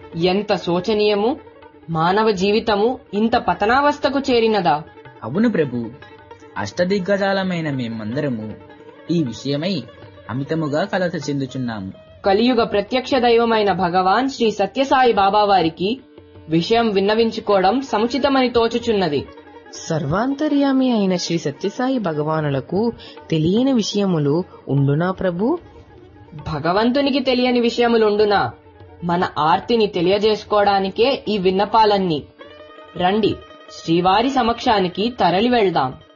ఎంత శోచనీయము మానవ జీవితము ఇంత పతనావస్థకు చేరినదా అవును ప్రభు అష్టదిగ్గజాలమైన మేమందరము ఈ విషయమై అమితముగా కలత చెందుచున్నాము కలియుగ ప్రత్యక్ష దైవమైన భగవాన్ శ్రీ సత్యసాయి బాబా వారికి విషయం విన్నవించుకోవడం సముచితమని తోచుచున్నది సర్వాంతర్యామి అయిన శ్రీ సత్యసాయి భగవానులకు తెలియని విషయములు ఉండునా ప్రభు భగవంతునికి తెలియని విషయములుండునా మన ఆర్తిని తెలియజేసుకోవడానికే ఈ విన్నపాలన్నీ రండి శ్రీవారి సమక్షానికి తరలి వెళ్దాం